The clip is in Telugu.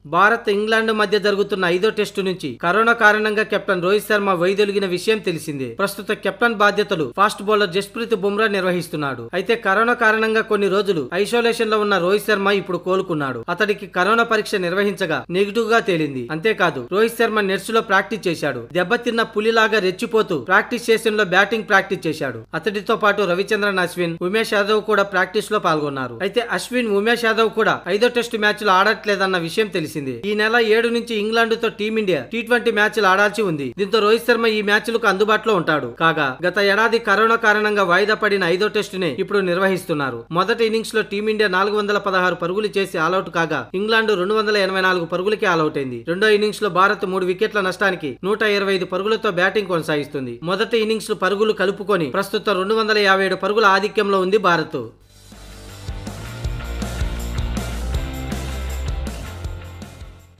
భారత్ ఇంగ్లాండ్ మధ్య జరుగుతున్న ఐదో టెస్టు నుంచి కరోనా కారణంగా కెప్టెన్ రోహిత్ శర్మ వైదొలిగిన విషయం తెలిసిందే ప్రస్తుత కెప్టెన్ బాధ్యతలు ఫాస్ట్ బౌలర్ జస్ప్రీత్ బుమ్రా నిర్వహిస్తున్నాడు అయితే కరోనా కారణంగా కొన్ని రోజులు ఐసోలేషన్ లో ఉన్న రోహిత్ శర్మ ఇప్పుడు కోలుకున్నాడు అతడికి కరోనా పరీక్ష నిర్వహించగా నెగిటివ్ గా తేలింది అంతేకాదు రోహిత్ శర్మ నెట్స్ లో ప్రాక్టీస్ చేశాడు దెబ్బతిన్న పులిలాగా రెచ్చిపోతూ ప్రాక్టీస్ సెషన్ లో బ్యాటింగ్ ప్రాక్టీస్ చేశాడు అతడితో పాటు రవిచంద్రన్ అశ్విన్ ఉమేష్ యాదవ్ కూడా ప్రాక్టీస్ లో పాల్గొన్నారు అయితే అశ్విన్ ఉమేష్ యాదవ్ కూడా ఐదో టెస్టు మ్యాచ్ లో ఆడట్లేదన్న విషయం తెలిసింది ఈ నెల ఏడు నుంచి ఇంగ్లాండ్ తో టీమిండియా టీ ట్వంటీ మ్యాచ్లు ఆడాల్సి ఉంది దీంతో రోహిత్ శర్మ ఈ మ్యాచ్లకు అందుబాటులో ఉంటాడు కాగా గత ఏడాది కరోనా కారణంగా వాయిదా పడిన ఐదో టెస్టునే ఇప్పుడు నిర్వహిస్తున్నారు మొదటి ఇన్నింగ్స్ లో టీమిండియా నాలుగు వందల పదహారు పరుగులు చేసి ఆల్అౌట్ కాగా ఇంగ్లాండ్ రెండు వందల ఎనభై నాలుగు పరుగులకి ఆల్అౌట్ అయింది రెండో ఇన్నింగ్స్ లో భారత్ మూడు వికెట్ల నష్టానికి నూట ఇరవై ఐదు పరుగులతో బ్యాటింగ్ కొనసాగిస్తుంది మొదటి ఇన్నింగ్స్ పరుగులు కలుపుకొని ప్రస్తుతం రెండు వందల యాభై ఏడు పరుగుల ఆధిక్యంలో ఉంది భారత్